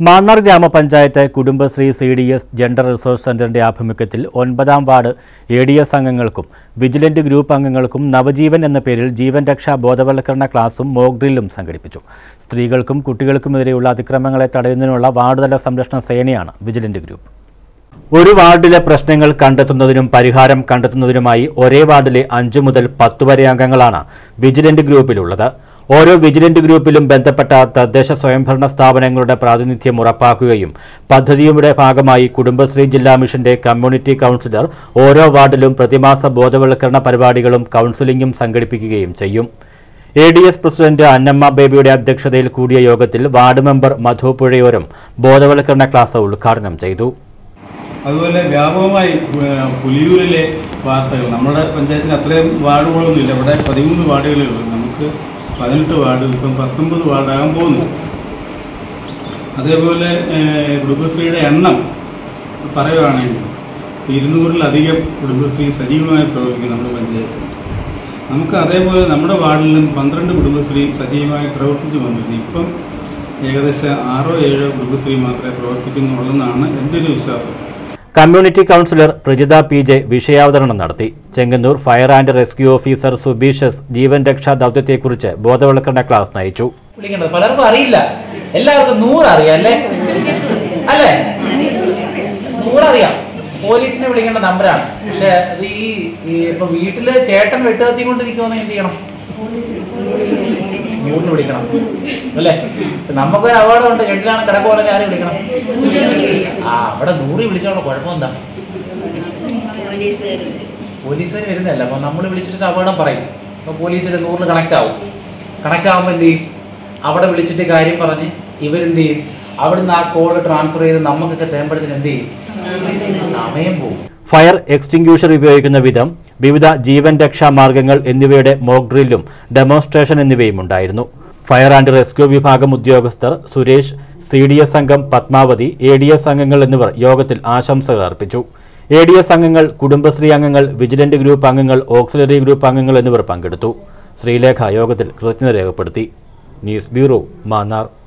മാന്നാർ ഗ്രാമപഞ്ചായത്ത് Kudumbashree C D S gender resource സെന്ററിന്റെ ആഭിമുഖ്യത്തിൽ ഒൻപതാം വാർഡ് എ ഡി എസ് അംഗങ്ങൾക്കും വിജിലന്റ് ഗ്രൂപ്പ് അംഗങ്ങൾക്കും നവജീവൻ എന്ന പേരിൽ ജീവൻ രക്ഷാ ബോധവൽക്കരണ ക്ലാസും മോക്ക് ഡ്രില്ലും സംഘടിപ്പിച്ചു സ്ത്രീകൾക്കും കുട്ടികൾക്കുമെതിരെയുള്ള അതിക്രമങ്ങളെ തടയുന്നതിനുള്ള വാർഡുതല സംരക്ഷണ സേനയാണ് വിജിലന്റ് ഗ്രൂപ്പ് ഒരു വാർഡിലെ പ്രശ്നങ്ങൾ കണ്ടെത്തുന്നതിനും പരിഹാരം കണ്ടെത്തുന്നതിനുമായി ഒരേ വാർഡിലെ അഞ്ചു മുതൽ പത്ത് വരെ അംഗങ്ങളാണ് വിജിലന്റ് ഗ്രൂപ്പിലുള്ളത് ഓരോ വിജിലന്റ് ഗ്രൂപ്പിലും ബന്ധപ്പെട്ട തദ്ദേശ സ്വയംഭരണ സ്ഥാപനങ്ങളുടെ പ്രാതിനിധ്യം ഉറപ്പാക്കുകയും പദ്ധതിയുടെ ഭാഗമായി കുടുംബശ്രീ ജില്ലാ മിഷന്റെ കമ്മ്യൂണിറ്റി കൗൺസിലർ ഓരോ വാർഡിലും പ്രതിമാസ ബോധവൽക്കരണ പരിപാടികളും കൗൺസിലിംഗും സംഘടിപ്പിക്കുകയും ചെയ്യും A D S president Annamma ബേബിയുടെ അധ്യക്ഷതയിൽ കൂടിയ യോഗത്തിൽ വാർഡ് മെമ്പർ മധു പുഴയോരം ബോധവൽക്കരണ ക്ലാസ് ഉദ്ഘാടനം ചെയ്തു അതുപോലെ വ്യാപകമായി ഏഹ്, പുലിയൂരിലെ വാർത്തകൾ നമ്മുടെ പഞ്ചായത്തിന് അത്രയും വാർഡുകളൊന്നുമില്ല ഇവിടെ പതിമൂന്ന് വാർഡുകളേ ഉള്ളൂ നമുക്ക് പതിനെട്ട് വാർഡ് ഇപ്പം പത്തൊമ്പത് വാർഡാകാൻ പോകുന്നു അതേപോലെ ഏഹ്, കുടുംബശ്രീയുടെ എണ്ണം പറയുകയാണെങ്കിൽ ഇരുന്നൂറിലധികം കുടുംബശ്രീ സജീവമായി പ്രവർത്തിക്കും നമ്മുടെ പഞ്ചായത്തിൽ നമുക്ക് അതേപോലെ നമ്മുടെ വാർഡിലും പന്ത്രണ്ട് കുടുംബശ്രീ സജീവമായി പ്രവർത്തിച്ചു വന്നിരുന്നു ഇപ്പം ഏകദേശം ആറോ ഏഴോ കുടുംബശ്രീ മാത്രമേ പ്രവർത്തിക്കുന്നുള്ളെന്നാണ് എൻ്റെ ഒരു വിശ്വാസം community councillor Prajitha P J വിഷയാവതരണം നടത്തി Chengannur fire and rescue officer സുബീഷസ് ജീവൻ രക്ഷാ ദൗത്യത്തെക്കുറിച്ച് ബോധവൽക്കരണ ക്ലാസ് നയിച്ചു വിളിക്കേണ്ടത് പലർക്കും അറിയില്ല എല്ലാവർക്കും നൂറ് അറിയാം അല്ലേ അല്ലേ നൂററിയാം പോലീസിനെ വിളിക്കേണ്ട നമ്പറാണ് പക്ഷെ അത് ഈ ഈ ഇപ്പൊ വീട്ടില് ചേട്ടൻ വെട്ടുകത്തി കൊണ്ടിരിക്കുമെന്ന് എന്ത് ചെയ്യണം നൂറിന് വിളിക്കണം അല്ലേ ഇപ്പൊ നമുക്കൊരു അപകടം ഉണ്ട് കെട്ടിലാണ് കിടക്കുപോലെ ആരും വിളിക്കണം ആ അവിടെ നൂറി വിളിച്ചോളൂ കുഴപ്പം എന്താ പോലീസുകാർ വരുന്നതല്ല അപ്പൊ നമ്മൾ വിളിച്ചിട്ട് അപകടം പറയും അപ്പൊ പോലീസിൽ നൂറിൽ കണക്ട് ആവും കണക്ട് ആവുമ്പോൾ എന്ത് ചെയ്യും അവിടെ വിളിച്ചിട്ട് കാര്യം പറഞ്ഞ് ഇവരെന്ത് ചെയ്യും അവിടുന്ന് ആ കോഡ് ട്രാൻസ്ഫർ ചെയ്ത് നമുക്കൊക്കെ തേമ്പടത്തിന് എന്ത് ചെയ്യും സമയം പോകും ഫയർ എക്സ്റ്റിംഗ്യൂഷർ ഉപയോഗിക്കുന്ന വിധം വിവിധ ജീവൻ രക്ഷാ മാർഗങ്ങൾ എന്നിവയുടെ മോക്ക് ഡ്രില്ലും ഡെമോൺസ്ട്രേഷൻ എന്നിവയും ഉണ്ടായിരുന്നു ഫയർ ആൻഡ് റെസ്ക്യൂ വിഭാഗം ഉദ്യോഗസ്ഥർ സുരേഷ് സി ഡി എസ് അംഗം പത്മാവതി എ ഡി എസ് അംഗങ്ങൾ എന്നിവർ യോഗത്തിൽ ആശംസകൾ അർപ്പിച്ചു എ ഡി എസ് അംഗങ്ങൾ കുടുംബശ്രീ അംഗങ്ങൾ വിജിലന്റ് ഗ്രൂപ്പ് അംഗങ്ങൾ ഓക്സിലറി ഗ്രൂപ്പ് അംഗങ്ങൾ എന്നിവർ പങ്കെടുത്തു ശ്രീലേഖ യോഗത്തിൽ കൃതജ്ഞത രേഖപ്പെടുത്തി ന്യൂസ് ബ്യൂറോ മാന്നാർ